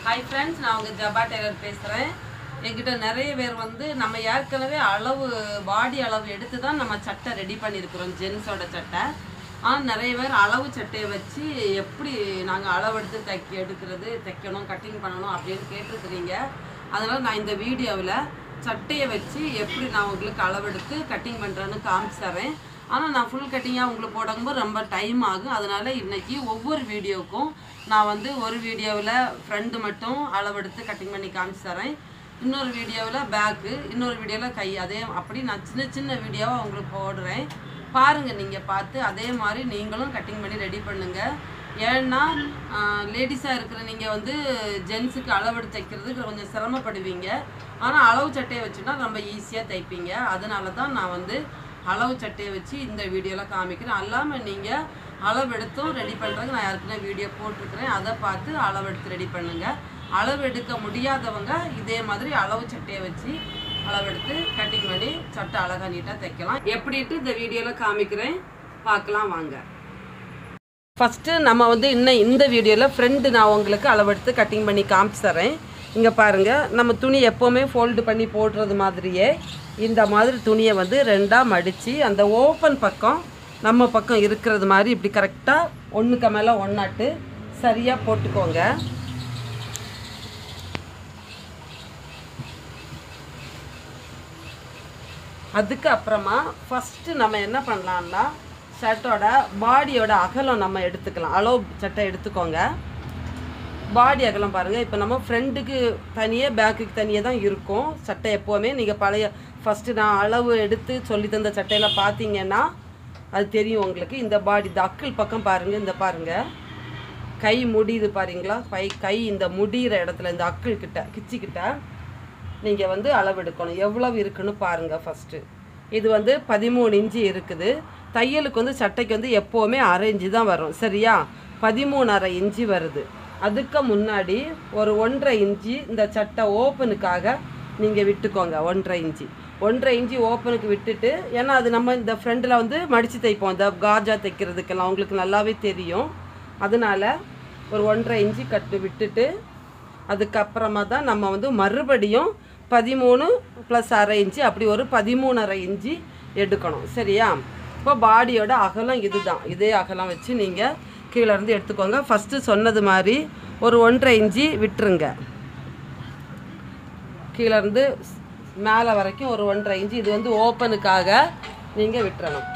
hi friends நான் உங்கள் ஜபா Taylor பேசுகிறேன் என்கிட்ட நிறைய பேர் வந்து நம்ம ஏற்கனவே அளவு பாடி அளவு எடுத்து தான் நம்ம சட்டை ரெடி பண்ணியிருக்கிறோம் ஜென்ஸோட சட்டை ஆனால் நிறைய பேர் அளவு சட்டையை வச்சு எப்படி நாங்கள் அளவு எடுத்து தைக்க எடுக்கிறது தைக்கணும் கட்டிங் பண்ணணும் அப்படின்னு கேட்டிருக்கிறீங்க அதனால் நான் இந்த வீடியோவில் சட்டையை வச்சு எப்படி நான் உங்களுக்கு அளவெடுத்து கட்டிங் பண்ணுறேன்னு காமிச்சு தரேன் ஆனால் நான் ஃபுல் கட்டிங்காக உங்களுக்கு போடும்போது ரொம்ப டைம் ஆகும் அதனால் இன்னைக்கு ஒவ்வொரு வீடியோவுக்கும் நான் வந்து ஒரு வீடியோவில் ஃப்ரண்ட் மட்டும் அளவெடுத்து கட்டிங் பண்ணி காமிச்சு தரேன் இன்னொரு வீடியோவில் பேக்கு இன்னொரு வீடியோவில் கை அதே அப்படி நான் சின்ன சின்ன வீடியோவாக உங்களுக்கு போடுறேன் பாருங்கள் நீங்கள் பார்த்து அதே மாதிரி நீங்களும் கட்டிங் பண்ணி ரெடி பண்ணுங்கள் ஏன்னா லேடிஸாக இருக்கிற நீங்கள் வந்து ஜென்ஸுக்கு அளவெடுத்து தைக்கிறதுக்கு கொஞ்சம் சிரமப்படுவீங்க ஆனால் அளவு சட்டையை வச்சுன்னா ரொம்ப ஈஸியாக தைப்பீங்க அதனால தான் நான் வந்து அளவு சட்டையை வச்சு இந்த வீடியோவில் காமிக்கிறேன் அல்லாமல் நீங்கள் அளவெடுத்தும் ரெடி பண்ணுறதுக்கு நான் யாருக்குன்னா வீடியோ போட்டிருக்கிறேன் அதை பார்த்து அளவெடுத்து ரெடி பண்ணுங்கள் அளவு எடுக்க முடியாதவங்க இதே மாதிரி அளவு சட்டையை வச்சு அளவெடுத்து கட்டிங் பண்ணி சட்டை அழகாக நீட்டாக தைக்கலாம் எப்படின்ட்டு இந்த வீடியோவில் காமிக்கிறேன் பார்க்கலாம் வாங்க ஃபஸ்ட்டு நம்ம வந்து இன்னும் இந்த வீடியோவில் ஃப்ரெண்டு நான் உங்களுக்கு அளவெடுத்து கட்டிங் பண்ணி காமிச்சு தரேன் இங்கே பாருங்கள் நம்ம துணி எப்போவுமே ஃபோல்டு பண்ணி போடுறது மாதிரியே இந்த மாதிரி துணியை வந்து ரெண்டாக மடித்து அந்த ஓப்பன் பக்கம் நம்ம பக்கம் இருக்கிறது மாதிரி இப்படி கரெக்டாக ஒன்றுக்கு மேலே ஒன்றாட்டு சரியாக போட்டுக்கோங்க அதுக்கு அப்புறமா ஃபஸ்ட்டு நம்ம என்ன பண்ணலாம்னா ஷர்ட்டோட பாடியோட அகலம் நம்ம எடுத்துக்கலாம் அளவு சட்டை எடுத்துக்கோங்க பாடி அகலம் பாருங்கள் இப்போ நம்ம ஃப்ரண்ட்டுக்கு தனியாக பேக்குக்கு தனியாக தான் இருக்கும் சட்டை எப்போவுமே நீங்கள் பழைய ஃபஸ்ட்டு நான் அளவு எடுத்து சொல்லி தந்த சட்டையில் பார்த்தீங்கன்னா அது தெரியும் உங்களுக்கு இந்த பாடி இந்த அக்கிள் பக்கம் பாருங்கள் இந்த பாருங்கள் கை முடியுது பாருங்களா கை கை இந்த முடிகிற இடத்துல இந்த அக்கிள் கிட்ட கிச்சிக்கிட்ட நீங்கள் வந்து அளவெடுக்கணும் எவ்வளவு இருக்குன்னு பாருங்கள் ஃபஸ்ட்டு இது வந்து பதிமூணு இன்ச்சு இருக்குது தையலுக்கு வந்து சட்டைக்கு வந்து எப்போவுமே அரை இன்ச்சு தான் வரும் சரியா பதிமூணு அரை இன்ச்சு வருது அதுக்கு முன்னாடி ஒரு ஒன்றரை இன்ச்சு இந்த சட்டை ஓப்பனுக்காக நீங்கள் விட்டுக்கோங்க ஒன்றரை இன்ச்சு ஒன்றரை இன்ச்சு ஓப்பனுக்கு விட்டுட்டு ஏன்னா அது நம்ம இந்த ஃப்ரண்டில் வந்து மடித்து தைப்போம் இந்த காஜா தைக்கிறதுக்கெல்லாம் உங்களுக்கு நல்லாவே தெரியும் அதனால ஒரு ஒன்றரை இன்ச்சு கட்டு விட்டுட்டு அதுக்கப்புறமா தான் நம்ம வந்து மறுபடியும் பதிமூணு ப்ளஸ் அரை இன்ச்சு அப்படி ஒரு பதிமூணரை இன்ச்சு எடுக்கணும் சரியா இப்போ பாடியோட அகலம் இதுதான் இதே அகலம் வச்சு நீங்கள் கீழே இருந்து எடுத்துக்கோங்க ஃபஸ்ட்டு சொன்னது மாதிரி ஒரு ஒன்றரை இன்ச்சு விட்டுருங்க கீழே இருந்து மேலே வரைக்கும் ஒரு ஒன்றரை இன்ச்சு இது வந்து ஓப்பனுக்காக நீங்கள் விட்டுறணும்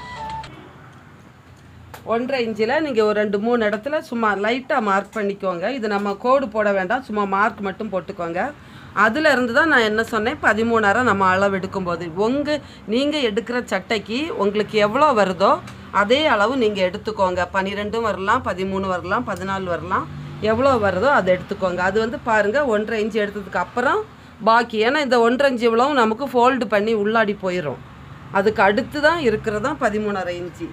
ஒன்றரை இன்ச்சில் நீங்கள் ஒரு ரெண்டு மூணு இடத்துல சும்மா லைட்டாக மார்க் பண்ணிக்கோங்க இது நம்ம கோடு போட வேண்டாம் சும்மா மார்க் மட்டும் போட்டுக்கோங்க அதில் இருந்து தான் நான் என்ன சொன்னேன் பதிமூணாயிரம் நம்ம அளவு எடுக்கும்போது உங்கள் நீங்கள் எடுக்கிற சட்டைக்கு உங்களுக்கு எவ்வளோ வருதோ அதே அளவு நீங்கள் எடுத்துக்கோங்க பன்னிரெண்டும் வரலாம் பதிமூணு வரலாம் பதினாலு வரலாம் எவ்வளோ வருதோ அதை எடுத்துக்கோங்க அது வந்து பாருங்கள் ஒன்றரை இன்ச்சு எடுத்ததுக்கு அப்புறம் பாக்கி ஏன்னா இந்த ஒன்றரை இன்ச்சு இவ்வளவும் நமக்கு ஃபோல்டு பண்ணி உள்ளாடி போயிடும் அதுக்கு அடுத்து தான் இருக்கிறது தான் பதிமூணரை இன்ச்சு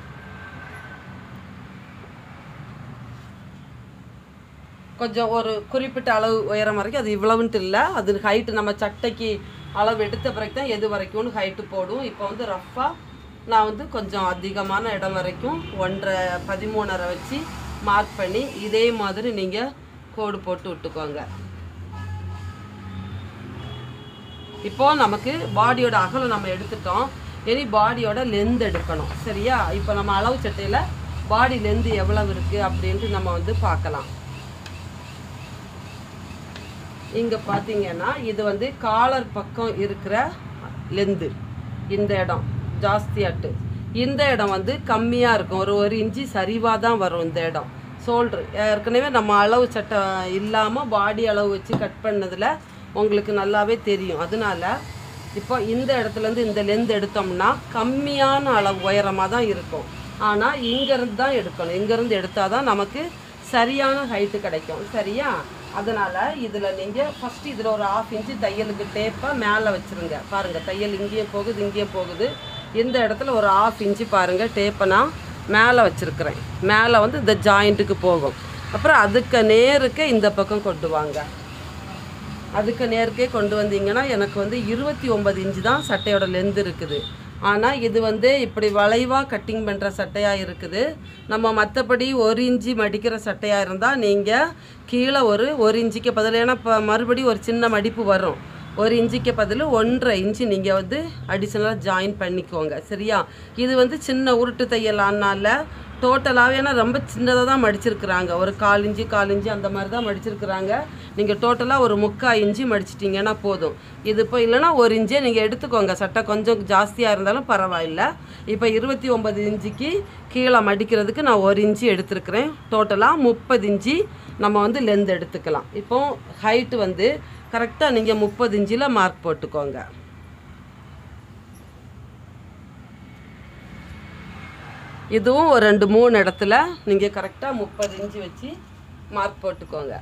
கொஞ்சம் ஒரு குறிப்பிட்ட அளவு உயரம் வரைக்கும் அது இவ்வளவுன்ட்டு இல்லை அது ஹைட்டு நம்ம சட்டைக்கு அளவு எடுத்த பிறகு தான் எது வரைக்கும்னு ஹைட்டு போடும் இப்போ வந்து ரஃப்பாக நான் வந்து கொஞ்சம் அதிகமான இடம் வரைக்கும் ஒன்றரை பதிமூணரை வச்சு மார்க் பண்ணி இதே மாதிரி நீங்கள் கோடு போட்டு விட்டுக்கோங்க இப்போ நமக்கு பாடியோட அகலம் நம்ம எடுத்துட்டோம் இனி பாடியோட லென்த் எடுக்கணும் சரியா இப்போ நம்ம அளவு சட்டையில் பாடி லென்த் எவ்வளவு இருக்குது அப்படின்ட்டு நம்ம வந்து பார்க்கலாம் இங்கே பார்த்தீங்கன்னா இது வந்து காலர் பக்கம் இருக்கிற லெந்து இந்த இடம் ஜாஸ்தியாட்டு இந்த இடம் வந்து கம்மியாக இருக்கும் ஒரு ஒரு இன்ச்சு சரிவாக தான் வரும் இந்த இடம் ஷோல்ட்ரு ஏற்கனவே நம்ம அளவு சட்டை இல்லாமல் பாடி அளவு வச்சு கட் பண்ணதில் உங்களுக்கு நல்லாவே தெரியும் அதனால இப்போ இந்த இடத்துலேருந்து இந்த லென்த் எடுத்தோம்னா கம்மியான அளவு உயரமாக தான் இருக்கும் ஆனால் இங்கேருந்து தான் எடுக்கணும் இங்கேருந்து எடுத்தால் தான் நமக்கு சரியான ஹைட்டு கிடைக்கும் சரியா அதனால் இதில் நீங்கள் ஃபஸ்ட்டு இதில் ஒரு ஆஃப் இன்ச்சு தையலுக்கு டேப்பை மேலே வச்சுருங்க பாருங்கள் தையல் இங்கேயும் போகுது இங்கேயும் போகுது இந்த இடத்துல ஒரு ஆஃப் இன்ச்சு பாருங்கள் டேப்பை நான் மேலே வச்சுருக்கிறேன் மேலே வந்து இந்த ஜாயிண்ட்டுக்கு போகும் அப்புறம் அதுக்கு நேருக்கு இந்த பக்கம் கொண்டு வாங்க அதுக்கு நேருக்கே கொண்டு வந்தீங்கன்னா எனக்கு வந்து இருபத்தி ஒன்பது இன்ச்சு தான் சட்டையோட லென்த் இருக்குது ஆனால் இது வந்து இப்படி வளைவாக கட்டிங் பண்ணுற சட்டையாக இருக்குது நம்ம மற்றபடி ஒரு இன்ச்சு மடிக்கிற சட்டையாக இருந்தால் நீங்கள் கீழே ஒரு ஒரு இன்ச்சுக்கு பதில் ஏன்னா இப்போ மறுபடியும் ஒரு சின்ன மடிப்பு வரும் ஒரு இன்ச்சுக்கு பதில் ஒன்றரை இன்ச்சு நீங்கள் வந்து அடிஷ்னலாக ஜாயின் பண்ணிக்கோங்க சரியா இது வந்து சின்ன உருட்டு தையல் ஆனால டோட்டலாகவே ஏன்னா ரொம்ப சின்னதாக தான் மடிச்சிருக்கிறாங்க ஒரு கால் இன்ச்சு கால் இன்ச்சு அந்த மாதிரி தான் மடிச்சிருக்கிறாங்க நீங்கள் டோட்டலாக ஒரு முக்கால் இன்ச்சு மடிச்சிட்டிங்கன்னா போதும் இது இப்போ இல்லைன்னா ஒரு இன்ச்சே நீங்கள் எடுத்துக்கோங்க சட்டை கொஞ்சம் ஜாஸ்தியாக இருந்தாலும் பரவாயில்ல இப்போ இருபத்தி ஒன்பது இன்ச்சுக்கு கீழே மடிக்கிறதுக்கு நான் ஒரு இன்ச்சு எடுத்திருக்கிறேன் டோட்டலாக முப்பது இன்ச்சு நம்ம வந்து லென்த் எடுத்துக்கலாம் இப்போ ஹைட்டு வந்து கரெக்டாக நீங்கள் முப்பது இன்ச்சில் மார்க் போட்டுக்கோங்க இதுவும் ஒரு ரெண்டு மூணு இடத்துல நீங்கள் கரெக்டாக முப்பது இன்ச்சு வச்சு மார்க் போட்டுக்கோங்க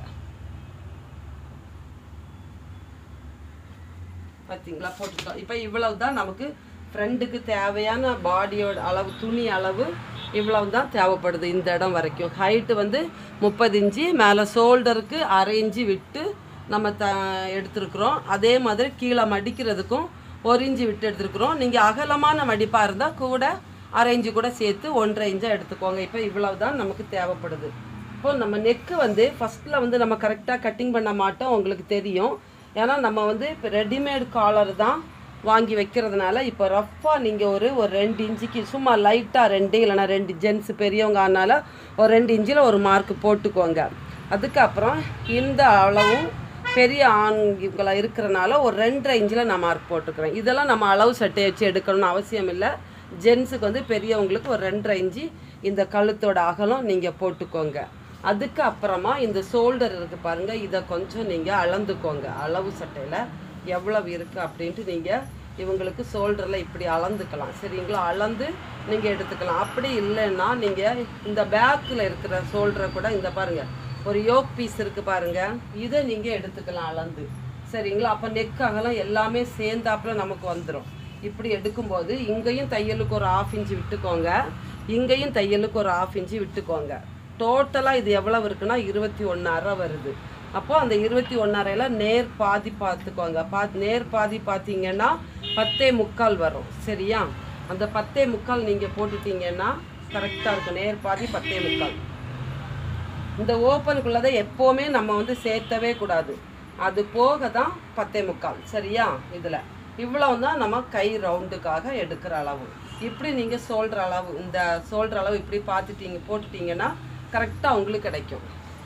பார்த்தீங்களா போட்டுட்டோம் இப்போ இவ்வளவு தான் நமக்கு ஃப்ரெண்டுக்கு தேவையான பாடியோட அளவு துணி அளவு இவ்வளவு தான் தேவைப்படுது இந்த இடம் வரைக்கும் ஹைட்டு வந்து முப்பது இன்ச்சு மேலே ஷோல்டருக்கு அரை இன்ச்சு விட்டு நம்ம த எடுத்துருக்குறோம் அதே மாதிரி கீழே மடிக்கிறதுக்கும் ஒரு இன்ச்சு விட்டு எடுத்துருக்குறோம் நீங்கள் அகலமான மடிப்பாக இருந்தால் கூட அரை இன்ச்சு கூட சேர்த்து ஒன்றரை இன்ச்சாக எடுத்துக்கோங்க இப்போ இவ்வளவு தான் நமக்கு தேவைப்படுது இப்போ நம்ம நெக்கு வந்து ஃபஸ்ட்டில் வந்து நம்ம கரெக்டாக கட்டிங் பண்ண மாட்டோம் உங்களுக்கு தெரியும் ஏன்னா நம்ம வந்து இப்போ ரெடிமேட் காலர் தான் வாங்கி வைக்கிறதுனால இப்போ ரஃப்பாக நீங்கள் ஒரு ஒரு ரெண்டு இன்ச்சுக்கு சும்மா லைட்டாக ரெண்டு இல்லைன்னா ரெண்டு ஜென்ஸ் பெரியவங்க ஆனால ஒரு ரெண்டு இன்ச்சில் ஒரு மார்க் போட்டுக்கோங்க அதுக்கப்புறம் இந்த அளவும் பெரிய ஆண்களா இருக்கிறனால ஒரு ரெண்டரை இன்ச்சில் நான் மார்க் போட்டுக்கிறேன் இதெல்லாம் நம்ம அளவு சட்டையை வச்சு எடுக்கணும்னு அவசியம் இல்லை ஜென்ஸுக்கு வந்து பெரியவங்களுக்கு ஒரு ரெண்டரை இன்ச்சு இந்த கழுத்தோட அகலம் நீங்கள் போட்டுக்கோங்க அதுக்கு அப்புறமா இந்த ஷோல்டர் இருக்கு பாருங்க இதை கொஞ்சம் நீங்கள் அளந்துக்கோங்க அளவு சட்டையில் எவ்வளவு இருக்குது அப்படின்ட்டு நீங்கள் இவங்களுக்கு ஷோல்டரில் இப்படி அளந்துக்கலாம் சரிங்களா அளந்து நீங்கள் எடுத்துக்கலாம் அப்படி இல்லைன்னா நீங்கள் இந்த பேக்கில் இருக்கிற ஷோல்டரை கூட இந்த பாருங்க ஒரு யோக் பீஸ் இருக்கு பாருங்க இதை நீங்கள் எடுத்துக்கலாம் அளந்து சரிங்களா அப்போ நெக் அகலம் எல்லாமே சேர்ந்தாப்புல நமக்கு வந்துடும் இப்படி எடுக்கும்போது இங்கேயும் தையலுக்கு ஒரு ஆஃப் இன்ச்சு விட்டுக்கோங்க இங்கேயும் தையலுக்கு ஒரு ஆஃப் இன்ச்சு விட்டுக்கோங்க டோட்டலாக இது எவ்வளவு இருக்குன்னா இருபத்தி ஒன்றரை வருது அப்போ அந்த இருபத்தி ஒன்றரைல நேர் பாதி பார்த்துக்கோங்க பா நேர் பாதி பார்த்தீங்கன்னா பத்தே முக்கால் வரும் சரியா அந்த பத்தே முக்கால் நீங்கள் போட்டுட்டீங்கன்னா கரெக்டாக இருக்கும் நேர் பாதி பத்தே முக்கால் இந்த ஓப்பனுக்குள்ளதை எப்போவுமே நம்ம வந்து சேர்த்தவே கூடாது அது போக தான் பத்தே முக்கால் சரியா இதில் இவ்வளவு தான் நம்ம கை ரவுண்டுக்காக எடுக்கிற அளவு இப்படி நீங்கள் சொல்கிற அளவு இந்த சொல்கிற அளவு இப்படி பார்த்துட்டீங்க போட்டுட்டீங்கன்னா கரெக்டாக உங்களுக்கு கிடைக்கும்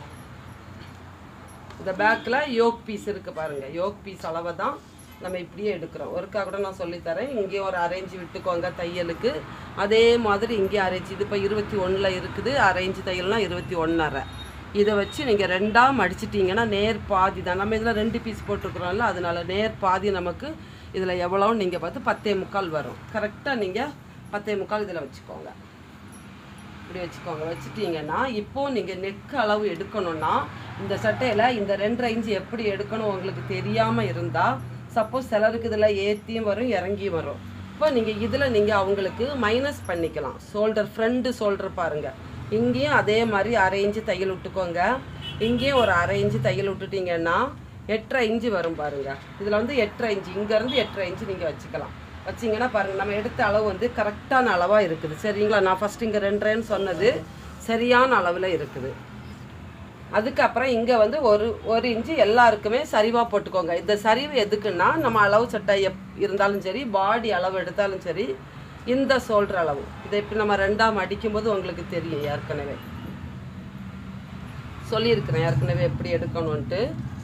இந்த பேக்கில் யோக் பீஸ் இருக்குது பாருங்கள் யோக் பீஸ் அளவை தான் நம்ம இப்படியே எடுக்கிறோம் ஒருக்கா கூட நான் சொல்லித்தரேன் இங்கேயும் ஒரு அரேஞ்சு விட்டுக்கோங்க தையலுக்கு அதே மாதிரி இங்கே அரேஞ்ச் இது இப்போ இருபத்தி ஒன்றில் இருக்குது அரேஞ்சு தையல்னா இருபத்தி ஒன்றரை இதை வச்சு நீங்கள் ரெண்டாக மடிச்சிட்டிங்கன்னா நேர் பாதி தான் நம்ம இதில் ரெண்டு பீஸ் போட்டிருக்கிறோம்ல அதனால நேர் பாதி நமக்கு இதில் எவ்வளோன்னு நீங்கள் பார்த்து பத்தே முக்கால் வரும் கரெக்டாக நீங்கள் பத்தே முக்கால் இதில் வச்சுக்கோங்க இப்படி வச்சுக்கோங்க வச்சுட்டீங்கன்னா இப்போ நீங்கள் நெக் அளவு எடுக்கணும்னா இந்த சட்டையில் இந்த ரெண்டரை இன்ச்சு எப்படி எடுக்கணும் உங்களுக்கு தெரியாமல் இருந்தால் சப்போஸ் சிலருக்கு இதில் ஏற்றியும் வரும் இறங்கியும் வரும் இப்போ நீங்கள் இதில் நீங்கள் அவங்களுக்கு மைனஸ் பண்ணிக்கலாம் ஷோல்டர் ஃப்ரண்ட் ஷோல்டர் பாருங்கள் இங்கேயும் அதே மாதிரி அரை இன்ச்சு தையல் விட்டுக்கோங்க இங்கேயும் ஒரு அரை இன்ச்சு தையல் விட்டுட்டீங்கன்னா எட்டரை இன்ச்சு வரும் பாருங்க இதில் வந்து எட்டரை இன்ச்சு இங்கேருந்து எட்டரை இன்ச்சு நீங்கள் வச்சுக்கலாம் வச்சிங்கன்னா பாருங்கள் நம்ம எடுத்த அளவு வந்து கரெக்டான அளவாக இருக்குது சரிங்களா நான் ஃபஸ்ட் இங்கே ரெண்டரைன்னு சொன்னது சரியான அளவில் இருக்குது அதுக்கப்புறம் இங்கே வந்து ஒரு ஒரு இன்ச்சு எல்லாருக்குமே சரிவாக போட்டுக்கோங்க இந்த சரிவு எதுக்குன்னா நம்ம அளவு சட்டை எப் இருந்தாலும் சரி பாடி அளவு எடுத்தாலும் சரி இந்த சொல்கிற அளவு இதை இப்படி நம்ம ரெண்டாம் அடிக்கும்போது உங்களுக்கு தெரியும் ஏற்கனவே சொல்லியிருக்கிறேன் ஏற்கனவே எப்படி எடுக்கணும்ன்ட்டு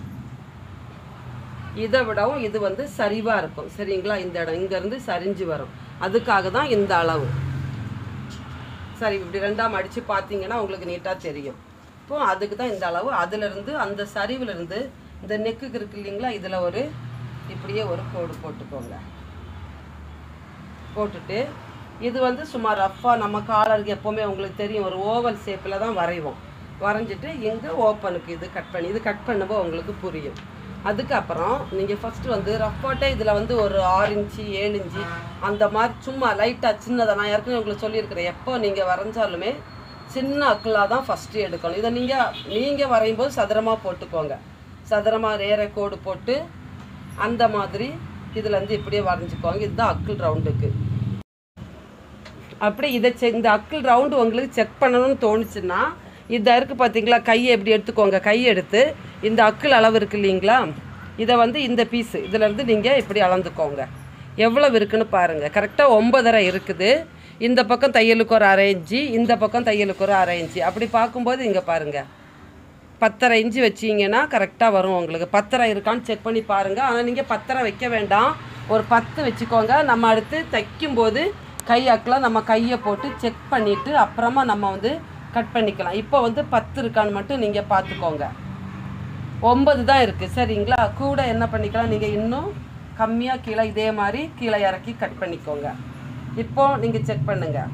இதை விடவும் இது வந்து சரிவாக இருக்கும் சரிங்களா இந்த இடம் இங்கேருந்து சரிஞ்சு வரும் அதுக்காக தான் இந்த அளவு சரி இப்படி ரெண்டாம் அடித்து பார்த்தீங்கன்னா உங்களுக்கு நீட்டாக தெரியும் இப்போ அதுக்கு தான் இந்த அளவு அதுலேருந்து அந்த சரிவுலேருந்து இந்த நெக்குக்கு இருக்கு இல்லைங்களா இதில் ஒரு இப்படியே ஒரு கோடு போட்டுக்கோங்க போட்டுட்டு இது வந்து சும்மா ரஃப்பாக நம்ம காலருக்கு எப்போவுமே உங்களுக்கு தெரியும் ஒரு ஓவல் ஷேப்பில் தான் வரைவோம் வரைஞ்சிட்டு இங்கே ஓப்பனுக்கு இது கட் பண்ணி இது கட் பண்ணும்போது உங்களுக்கு புரியும் அதுக்கப்புறம் நீங்கள் ஃபஸ்ட்டு வந்து ரஃப்பாட்டே இதில் வந்து ஒரு ஆறு இன்ச்சு ஏழு இன்ச்சு அந்த மாதிரி சும்மா லைட்டாக சின்னதாக நான் ஏற்கனவே உங்களுக்கு சொல்லியிருக்கிறேன் எப்போ நீங்கள் வரைஞ்சாலுமே சின்ன அக்கலாக தான் ஃபஸ்ட்டு எடுக்கணும் இதை நீங்கள் நீங்கள் வரையும் போது சதுரமாக போட்டுக்கோங்க சதுரமாக நேர கோடு போட்டு அந்த மாதிரி இதில் இருந்து இப்படியே வரைஞ்சிக்கோங்க இதுதான் அக்கிள் ரவுண்டுக்கு அப்படி இதை செக் இந்த அக்கிள் ரவுண்டு உங்களுக்கு செக் பண்ணணும்னு தோணுச்சுன்னா இந்த இருக்கு பார்த்தீங்களா கையை எப்படி எடுத்துக்கோங்க கையை எடுத்து இந்த அக்கிள் அளவு இருக்கு இல்லைங்களா இதை வந்து இந்த பீஸு இதிலேருந்து நீங்கள் இப்படி அளந்துக்கோங்க எவ்வளவு இருக்குன்னு பாருங்கள் கரெக்டாக ஒன்பதரை இருக்குது இந்த பக்கம் தையலுக்கு ஒரு அரை இன்ச்சு இந்த பக்கம் தையலுக்கு ஒரு அரை இன்ச்சு அப்படி பார்க்கும்போது இங்கே பாருங்கள் பத்தரை இன்ச்சு வச்சிங்கன்னா கரெக்டாக வரும் உங்களுக்கு பத்தரை இருக்கான்னு செக் பண்ணி பாருங்கள் ஆனால் நீங்கள் பத்தரை வைக்க வேண்டாம் ஒரு பத்து வச்சுக்கோங்க நம்ம அடுத்து தைக்கும்போது கை அக்கில் நம்ம கையை போட்டு செக் பண்ணிவிட்டு அப்புறமா நம்ம வந்து கட் பண்ணிக்கலாம் இப்போ வந்து பத்து இருக்கான்னு மட்டும் நீங்கள் பார்த்துக்கோங்க ஒன்பது தான் இருக்குது சரிங்களா கூட என்ன பண்ணிக்கலாம் நீங்கள் இன்னும் கம்மியாக கீழே இதே மாதிரி கீழே இறக்கி கட் பண்ணிக்கோங்க இப்போ நீங்கள் செக் பண்ணுங்கள்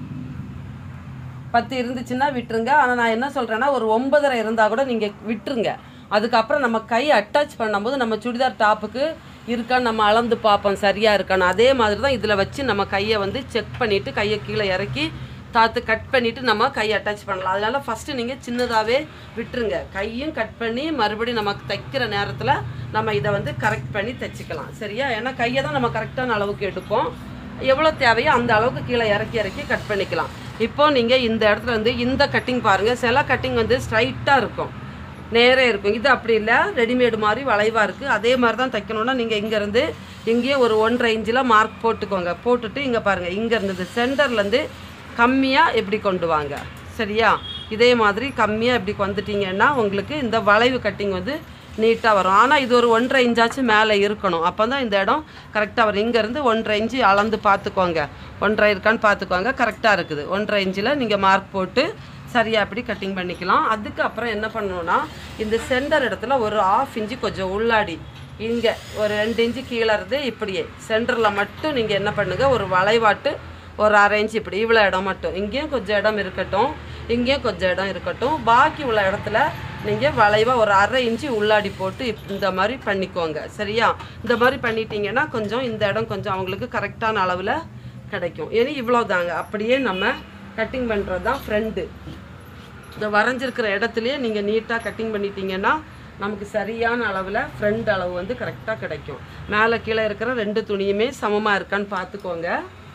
பத்து இருந்துச்சுன்னா விட்டுருங்க ஆனால் நான் என்ன சொல்கிறேன்னா ஒரு ஒன்பதரை இருந்தால் கூட நீங்கள் விட்டுருங்க அதுக்கப்புறம் நம்ம கை அட்டாச் பண்ணும்போது நம்ம சுடிதார் டாப்புக்கு இருக்கான்னு நம்ம அளந்து பார்ப்போம் சரியாக இருக்கான்னு அதே மாதிரி தான் இதில் வச்சு நம்ம கையை வந்து செக் பண்ணிவிட்டு கையை கீழே இறக்கி தாத்து கட் பண்ணிவிட்டு நம்ம கையை அட்டாச் பண்ணலாம் அதனால் ஃபஸ்ட்டு நீங்கள் சின்னதாகவே விட்டுருங்க கையும் கட் பண்ணி மறுபடியும் நமக்கு தைக்கிற நேரத்தில் நம்ம இதை வந்து கரெக்ட் பண்ணி தைச்சிக்கலாம் சரியா ஏன்னா கையை தான் நம்ம கரெக்டான அளவுக்கு எடுப்போம் எவ்வளோ தேவையோ அந்த அளவுக்கு கீழே இறக்கி இறக்கி கட் பண்ணிக்கலாம் இப்போ நீங்கள் இந்த இடத்துல வந்து இந்த கட்டிங் பாருங்கள் சில கட்டிங் வந்து ஸ்ட்ரைட்டாக இருக்கும் நேரே இருக்கும் இது அப்படி இல்லை ரெடிமேடு மாதிரி வளைவாக இருக்குது அதே மாதிரி தான் தைக்கணுன்னா நீங்கள் இங்கேருந்து இங்கேயே ஒரு ஒன்றரை இன்ச்சில் மார்க் போட்டுக்கோங்க போட்டுட்டு இங்கே பாருங்கள் இங்கேருந்து இந்த சென்டர்லேருந்து கம்மியாக எப்படி கொண்டு வாங்க சரியா இதே மாதிரி கம்மியாக இப்படி வந்துட்டீங்கன்னா உங்களுக்கு இந்த வளைவு கட்டிங் வந்து நீட்டாக வரும் ஆனால் இது ஒரு ஒன்றரை இன்ச்சாச்சும் மேலே இருக்கணும் அப்போ தான் இந்த இடம் கரெக்டாக வரும் இங்கேருந்து ஒன்றரை இன்ச்சு அளந்து பார்த்துக்கோங்க ஒன்றரை இருக்கான்னு பார்த்துக்கோங்க கரெக்டாக இருக்குது ஒன்றரை இன்ச்சில் நீங்கள் மார்க் போட்டு சரியாக அப்படி கட்டிங் பண்ணிக்கலாம் அதுக்கு அப்புறம் என்ன பண்ணணும்னா இந்த சென்டர் இடத்துல ஒரு ஆஃப் இன்ச்சு கொஞ்சம் உள்ளாடி இங்கே ஒரு ரெண்டு இன்ச்சு கீழே இருந்து இப்படியே சென்டரில் மட்டும் நீங்கள் என்ன பண்ணுங்கள் ஒரு வளைவாட்டு ஒரு அரை இன்ச்சு இப்படி இவ்வளோ இடம் மட்டும் இங்கேயும் கொஞ்சம் இடம் இருக்கட்டும் இங்கேயும் கொஞ்சம் இடம் இருக்கட்டும் பாக்கி உள்ள இடத்துல நீங்கள் வளைவாக ஒரு அரை இன்ச்சு உள்ளாடி போட்டு இப்- இந்த மாதிரி பண்ணிக்கோங்க சரியா இந்த மாதிரி பண்ணிட்டீங்கன்னா கொஞ்சம் இந்த இடம் கொஞ்சம் அவங்களுக்கு கரெக்டான அளவில் கிடைக்கும் ஏன்னா இவ்வளோ தாங்க அப்படியே நம்ம கட்டிங் பண்ணுறது தான் ஃப்ரெண்டு இந்த வரைஞ்சிருக்கிற இடத்துலையே நீங்கள் நீட்டாக கட்டிங் பண்ணிட்டீங்கன்னா நமக்கு சரியான அளவில் ஃப்ரண்ட் அளவு வந்து கரெக்டாக கிடைக்கும் மேலே கீழே இருக்கிற ரெண்டு துணியுமே சமமாக இருக்கான்னு பார்த்துக்கோங்க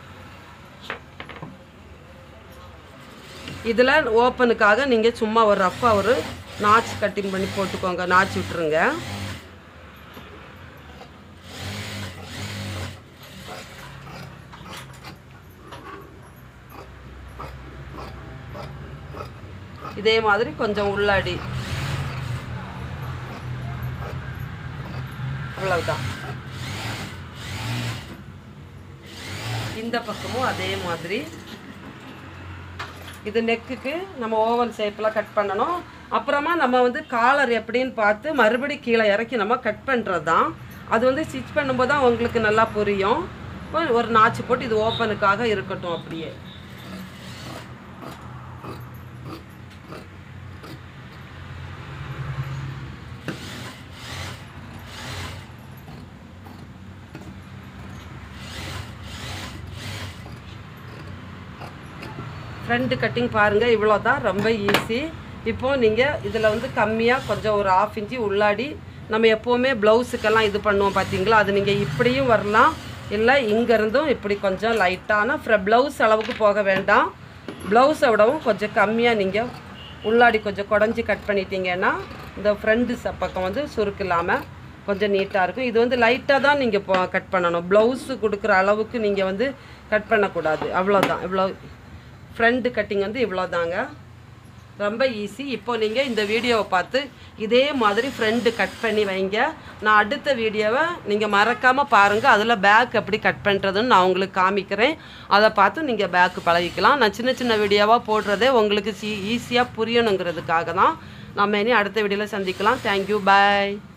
இதில் ஓப்பனுக்காக நீங்கள் சும்மா ஒரு ரஃப்பாக ஒரு நாச் கட்டிங் பண்ணி போட்டுக்கோங்க நாச் விட்டுருங்க இதே மாதிரி கொஞ்சம் உள்ளாடி அவ்வளவுதான் இந்த பக்கமும் அதே மாதிரி இது நெக்குக்கு நம்ம ஓவல் ஷேப்பில் கட் பண்ணணும் அப்புறமா நம்ம வந்து காலர் எப்படின்னு பார்த்து மறுபடி கீழே இறக்கி நம்ம கட் பண்ணுறது தான் அது வந்து ஸ்டிச் பண்ணும்போது தான் உங்களுக்கு நல்லா புரியும் இப்போ ஒரு நாச்சு போட்டு இது ஓப்பனுக்காக இருக்கட்டும் அப்படியே ஃப்ரண்ட் கட்டிங் பாருங்கள் இவ்வளோ தான் ரொம்ப ஈஸி இப்போது நீங்கள் இதில் வந்து கம்மியாக கொஞ்சம் ஒரு ஆஃப் இன்ச்சு உள்ளாடி நம்ம எப்போவுமே ப்ளவுஸுக்கெல்லாம் இது பண்ணுவோம் பார்த்தீங்களா அது நீங்கள் இப்படியும் வரலாம் இல்லை இங்கேருந்தும் இப்படி கொஞ்சம் லைட்டான ஃப்ர ப்ளவுஸ் அளவுக்கு போக வேண்டாம் ப்ளவுஸை விடவும் கொஞ்சம் கம்மியாக நீங்கள் உள்ளாடி கொஞ்சம் குடஞ்சி கட் பண்ணிட்டீங்கன்னா இந்த ஃப்ரண்ட்டு பக்கம் வந்து சுருக்கு இல்லாமல் கொஞ்சம் நீட்டாக இருக்கும் இது வந்து லைட்டாக தான் நீங்கள் இப்போ கட் பண்ணணும் ப்ளவுஸு கொடுக்குற அளவுக்கு நீங்கள் வந்து கட் பண்ணக்கூடாது அவ்வளோதான் இவ்வளோ ஃப்ரண்ட் கட்டிங் வந்து இவ்வளோதாங்க ரொம்ப ஈஸி இப்போ நீங்கள் இந்த வீடியோவை பார்த்து இதே மாதிரி ஃப்ரண்ட் கட் பண்ணி வைங்க நான் அடுத்த வீடியோவை நீங்கள் மறக்காமல் பாருங்கள் அதில் பேக் எப்படி கட் பண்ணுறதுன்னு நான் உங்களுக்கு காமிக்கிறேன் அதை பார்த்து நீங்கள் பேக்கு பழகிக்கலாம் நான் சின்ன சின்ன வீடியோவாக போடுறதே உங்களுக்கு ஈஸியாக புரியணுங்கிறதுக்காக தான் நம்ம இனி அடுத்த வீடியோவில் சந்திக்கலாம் தேங்க்யூ பாய்